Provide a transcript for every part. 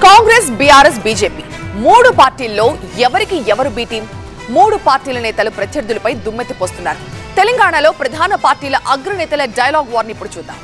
Congress BRS BJP మూడు పార్టీల్లో ఎవరికి ఎవరు బీటీం మూడు పార్టీల నేతలు ప్రత్యర్థులపై దుమ్మెత్తి పోస్తున్నారు తెలంగాణలో ప్రధాన పార్టీల అగ్రనేతల డైలాగ్ వార్ని ఇప్పుడు చూద్దాం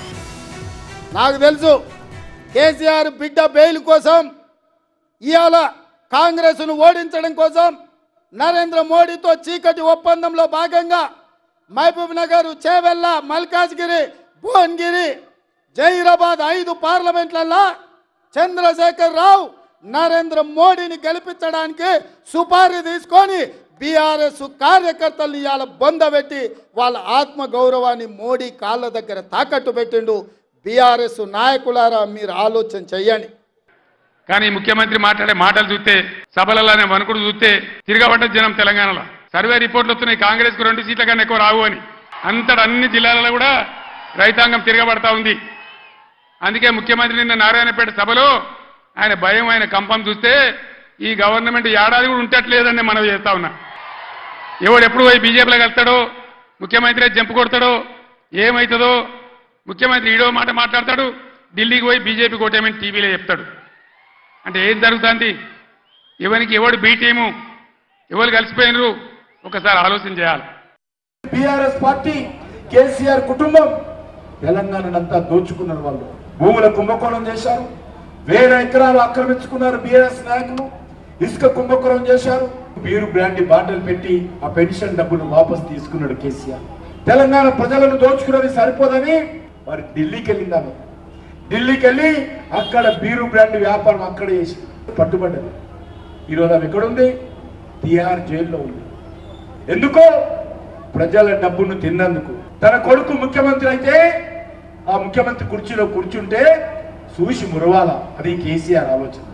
నాకు తెలుసు కేసీఆర్ బిడ్డ బెయిల్ కోసం ఇవాళ కాంగ్రెస్ను ఓడించడం కోసం నరేంద్ర మోడీతో చీకటి ఒప్పందంలో భాగంగా మహబూబ్ నగర్ చేవెళ్ళ మల్కాజ్గిరి భువన్గిరి జహీరాబాద్ ఐదు పార్లమెంట్లల్లో చంద్రశేఖర్ రావు నరేంద్ర మోడీని గెలిపించడానికి సుపారీ తీసుకొని బీఆర్ఎస్ కార్యకర్తల్ని ఇవాళ బొందబెట్టి వాళ్ళ ఆత్మ గౌరవాన్ని మోడీ కాళ్ళ దగ్గర తాకట్టు పెట్టిండు బీఆర్ఎస్ నాయకులారా మీరు ఆలోచన చెయ్యండి కానీ ముఖ్యమంత్రి మాట్లాడే మాటలు చూస్తే సభలలోనే వణుకుడు చూస్తే తిరగబడ్డ జనం తెలంగాణలో సర్వే రిపోర్ట్లు వస్తున్నాయి కాంగ్రెస్ కు రెండు సీట్ల కన్నా ఎక్కువ రావు అని అంతటా అన్ని జిల్లాలలో కూడా రైతాంగం తిరగబడతా ఉంది అందుకే ముఖ్యమంత్రి నిన్న నారాయణపేట సభలో ఆయన భయం ఆయన కంపం చూస్తే ఈ గవర్నమెంట్ ఏడాది కూడా ఉంటట్లేదని మనం చేస్తా ఉన్నా ఎవడు ఎప్పుడు పోయి బీజేపీలో కలుస్తాడో ముఖ్యమంత్రి జంపు కొడతాడో ఏమవుతుందో ముఖ్యమంత్రి ఈడో మాట మాట్లాడతాడు ఢిల్లీకి పోయి బీజేపీ కోటేమని టీవీలో చెప్తాడు అంటే ఏం జరుగుతుంది ఎవరికి ఎవడు బీ టీము ఎవరు కలిసిపోయినరు ఒకసారి ఆలోచన చేయాలి బీఆర్ఎస్ పార్టీ కేసీఆర్ కుటుంబం తెలంగాణనంతా దోచుకున్నారు వాళ్ళు భూముల కుంభకోణం చేశారు వేల ఎకరాలు ఆక్రమించుకున్నారు బీఆర్ఎస్ నాయకులు ఇసుక కుంభకోణం చేశారు బీరు బ్రాండి బాటలు పెట్టి ఆ పెన్షన్ డబ్బులు వాపస్ తీసుకున్నాడు కేసీఆర్ తెలంగాణ ప్రజలను దోచుకున్నది సరిపోదని వారి ఢిల్లీకి వెళ్ళిందాము ఢిల్లీకి వెళ్ళి అక్కడ బీరు బ్రాండ్ వ్యాపారం అక్కడ చేసి పట్టుబడ్డది ఈరోజు ఆమె ఎక్కడుంది తిహార్ జైల్లో ఉంది ఎందుకో ప్రజల డబ్బును తిన్నందుకు తన కొడుకు ముఖ్యమంత్రి అయితే ఆ ముఖ్యమంత్రి కుర్చీలో కూర్చుంటే చూసి మురవాల అది కేసీఆర్ ఆలోచన